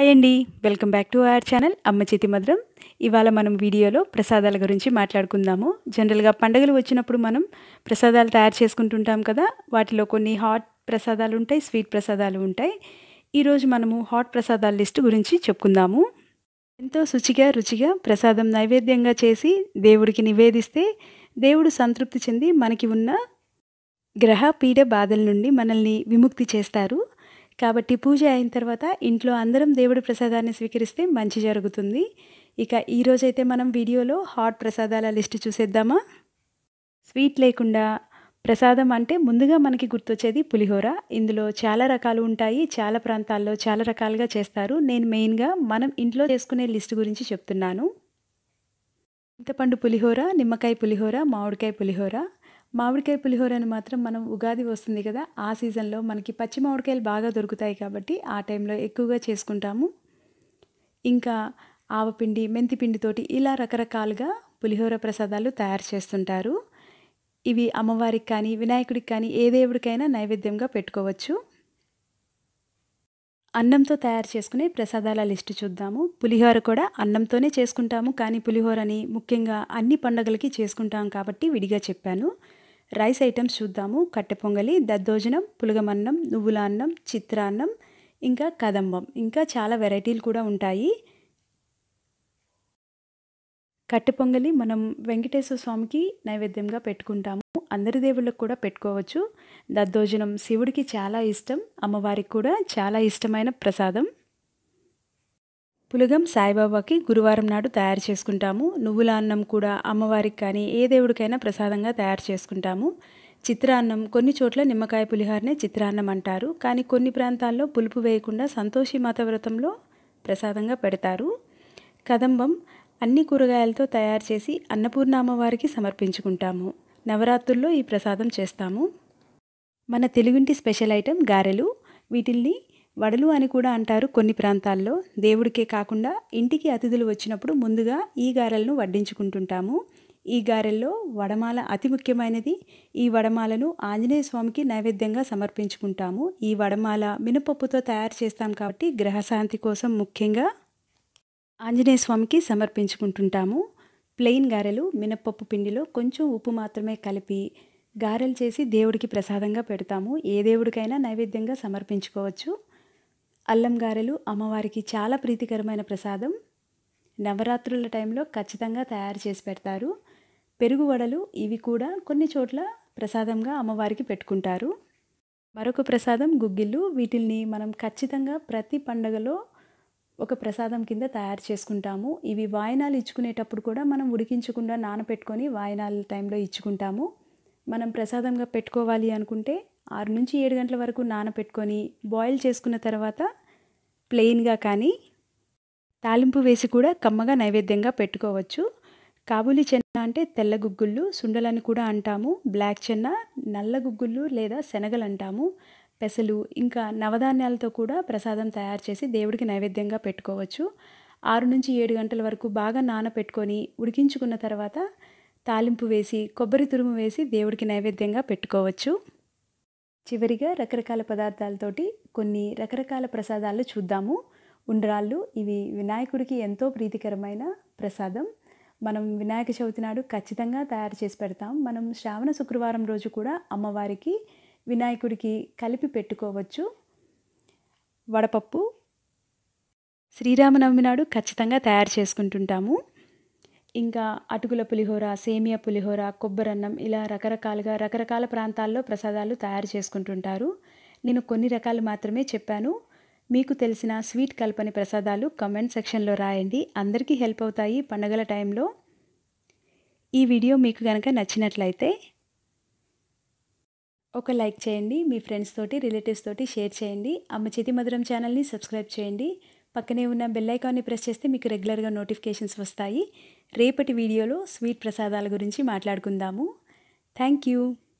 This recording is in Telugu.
హాయ్ అండి welcome back to our channel అమ్మ చేతి మధురం ఇవాళ మనం వీడియోలో ప్రసాదాల గురించి మాట్లాడుకుందాము జనరల్గా పండుగలు వచ్చినప్పుడు మనం ప్రసాదాలు తయారు చేసుకుంటుంటాం కదా వాటిలో కొన్ని హాట్ ప్రసాదాలు ఉంటాయి స్వీట్ ప్రసాదాలు ఉంటాయి ఈరోజు మనము హాట్ ప్రసాదాల లిస్ట్ గురించి చెప్పుకుందాము ఎంతో శుచిగా రుచిగా ప్రసాదం నైవేద్యంగా చేసి దేవుడికి నివేదిస్తే దేవుడు సంతృప్తి చెంది మనకి ఉన్న గ్రహ పీడ బాధల నుండి మనల్ని విముక్తి చేస్తారు కాబట్టి పూజ అయిన తర్వాత ఇంట్లో అందరం దేవుడి ప్రసాదాన్ని స్వీకరిస్తే మంచి జరుగుతుంది ఇక ఈరోజైతే మనం వీడియోలో హాట్ ప్రసాదాల లిస్ట్ చూసేద్దామా స్వీట్ లేకుండా ప్రసాదం అంటే ముందుగా మనకి గుర్తొచ్చేది పులిహోర ఇందులో చాలా రకాలు ఉంటాయి చాలా ప్రాంతాల్లో చాలా రకాలుగా చేస్తారు నేను మెయిన్గా మనం ఇంట్లో చేసుకునే లిస్ట్ గురించి చెప్తున్నాను చింతపండు పులిహోర నిమ్మకాయ పులిహోర మామిడికాయ పులిహోర మామిడికాయ పులిహోరని మాత్రం మనం ఉగాది వస్తుంది కదా ఆ సీజన్లో మనకి పచ్చి మామిడికాయలు బాగా దొరుకుతాయి కాబట్టి ఆ టైంలో ఎక్కువగా చేసుకుంటాము ఇంకా ఆవపిండి మెంతిపిండితోటి ఇలా రకరకాలుగా పులిహోర ప్రసాదాలు తయారు చేస్తుంటారు ఇవి అమ్మవారికి కానీ వినాయకుడికి కానీ ఏ దేవుడికైనా నైవేద్యంగా పెట్టుకోవచ్చు అన్నంతో తయారు చేసుకునే ప్రసాదాల లిస్టు చూద్దాము పులిహోర కూడా అన్నంతోనే చేసుకుంటాము కానీ పులిహోరని ముఖ్యంగా అన్ని పండుగలకి చేసుకుంటాం కాబట్టి విడిగా చెప్పాను రైస్ ఐటమ్స్ చూద్దాము కట్టె పొంగలి దద్దోజనం పులగమన్నం నువ్వుల అన్నం చిత్రాన్నం ఇంకా కదంబం ఇంకా చాలా వెరైటీలు కూడా ఉంటాయి కట్టె పొంగలి మనం వెంకటేశ్వర స్వామికి నైవేద్యంగా పెట్టుకుంటాము అందరి దేవుళ్ళకు కూడా పెట్టుకోవచ్చు దద్దోజనం శివుడికి చాలా ఇష్టం అమ్మవారికి కూడా చాలా ఇష్టమైన ప్రసాదం పులగం సాయిబాబాకి గురువారం నాడు తయారు చేసుకుంటాము నువ్వుల అన్నం కూడా అమ్మవారికి కానీ ఏ దేవుడికైనా ప్రసాదంగా తయారు చేసుకుంటాము చిత్రాన్నం కొన్ని చోట్ల నిమ్మకాయ పులిహారనే చిత్రాన్నం అంటారు కానీ కొన్ని ప్రాంతాల్లో పులుపు వేయకుండా సంతోషి మాత వ్రతంలో ప్రసాదంగా పెడతారు కదంబం అన్ని కూరగాయలతో తయారు చేసి అన్నపూర్ణ అమ్మవారికి సమర్పించుకుంటాము నవరాత్రుల్లో ఈ ప్రసాదం చేస్తాము మన తెలుగుంటి స్పెషల్ ఐటెం గారెలు వీటిల్ని వడలు అని కూడా అంటారు కొన్ని ప్రాంతాల్లో దేవుడికే కాకుండా ఇంటికి అతిథులు వచ్చినప్పుడు ముందుగా ఈ గారెలను వడ్డించుకుంటుంటాము ఈ గారెల్లో వడమాల అతి ముఖ్యమైనది ఈ వడమాలను ఆంజనేయ స్వామికి నైవేద్యంగా సమర్పించుకుంటాము ఈ వడమాల మినపప్పుతో తయారు చేస్తాం కాబట్టి గ్రహశాంతి కోసం ముఖ్యంగా ఆంజనేయ స్వామికి సమర్పించుకుంటుంటాము ప్లెయిన్ గారెలు మినప్పప్పు పిండిలో కొంచెం ఉప్పు మాత్రమే కలిపి గారెలు చేసి దేవుడికి ప్రసాదంగా పెడతాము ఏ దేవుడికైనా నైవేద్యంగా సమర్పించుకోవచ్చు అల్లం గారెలు అమ్మవారికి చాలా ప్రీతికరమైన ప్రసాదం నవరాత్రుల టైంలో ఖచ్చితంగా తయారు చేసి పెడతారు పెరుగు వడలు ఇవి కూడా కొన్ని చోట్ల ప్రసాదంగా అమ్మవారికి పెట్టుకుంటారు మరొక ప్రసాదం గుగ్గిళ్ళు వీటిల్ని మనం ఖచ్చితంగా ప్రతి పండగలో ఒక ప్రసాదం కింద తయారు చేసుకుంటాము ఇవి వాయినాలు ఇచ్చుకునేటప్పుడు కూడా మనం ఉడికించకుండా నానపెట్టుకొని వాయినాల టైంలో ఇచ్చుకుంటాము మనం ప్రసాదంగా పెట్టుకోవాలి అనుకుంటే ఆరు నుంచి ఏడు గంటల వరకు నానపెట్టుకొని బాయిల్ చేసుకున్న తర్వాత ప్లెయిన్గా కానీ తాలింపు వేసి కూడా కమ్మగా నైవేద్యంగా పెట్టుకోవచ్చు కాబూలి చెన్న అంటే తెల్ల గుగ్గుళ్ళు సుండలని కూడా అంటాము బ్లాక్ చెన్న నల్ల గుగ్గుళ్ళు లేదా శనగలు అంటాము పెసలు ఇంకా నవధాన్యాలతో కూడా ప్రసాదం తయారు చేసి దేవుడికి నైవేద్యంగా పెట్టుకోవచ్చు ఆరు నుంచి ఏడు గంటల వరకు బాగా నానపెట్టుకొని ఉడికించుకున్న తర్వాత తాలింపు వేసి కొబ్బరి తురుము వేసి దేవుడికి నైవేద్యంగా పెట్టుకోవచ్చు చివరిగా రకరకాల పదార్థాలతోటి కొన్ని రకరకాల ప్రసాదాలు చూద్దాము ఉండ్రాళ్ళు ఇవి వినాయకుడికి ఎంతో ప్రీతికరమైన ప్రసాదం మనం వినాయక చవితి నాడు ఖచ్చితంగా తయారు చేసి పెడతాం మనం శ్రావణ శుక్రవారం రోజు కూడా అమ్మవారికి వినాయకుడికి కలిపి పెట్టుకోవచ్చు వడపప్పు శ్రీరామనవమి నాడు ఖచ్చితంగా తయారు చేసుకుంటుంటాము ఇంకా అటుకుల పులిహోర సేమియా పులిహోర కొబ్బరన్నం ఇలా రకరకాలుగా రకరకాల ప్రాంతాల్లో ప్రసాదాలు తయారు చేసుకుంటుంటారు నేను కొన్ని రకాలు మాత్రమే చెప్పాను మీకు తెలిసిన స్వీట్ కల్పని ప్రసాదాలు కమెంట్ సెక్షన్లో రాయండి అందరికీ హెల్ప్ అవుతాయి పండగల టైంలో ఈ వీడియో మీకు కనుక నచ్చినట్లయితే ఒక లైక్ చేయండి మీ ఫ్రెండ్స్ తోటి రిలేటివ్స్ తోటి షేర్ చేయండి అమ్మ చేతి మధురం ఛానల్ని సబ్స్క్రైబ్ చేయండి పక్కనే ఉన్న బెల్ ఐకాన్ని ప్రెస్ చేస్తే మీకు రెగ్యులర్గా నోటిఫికేషన్స్ వస్తాయి రేపటి వీడియోలో స్వీట్ ప్రసాదాల గురించి మాట్లాడుకుందాము థ్యాంక్ యూ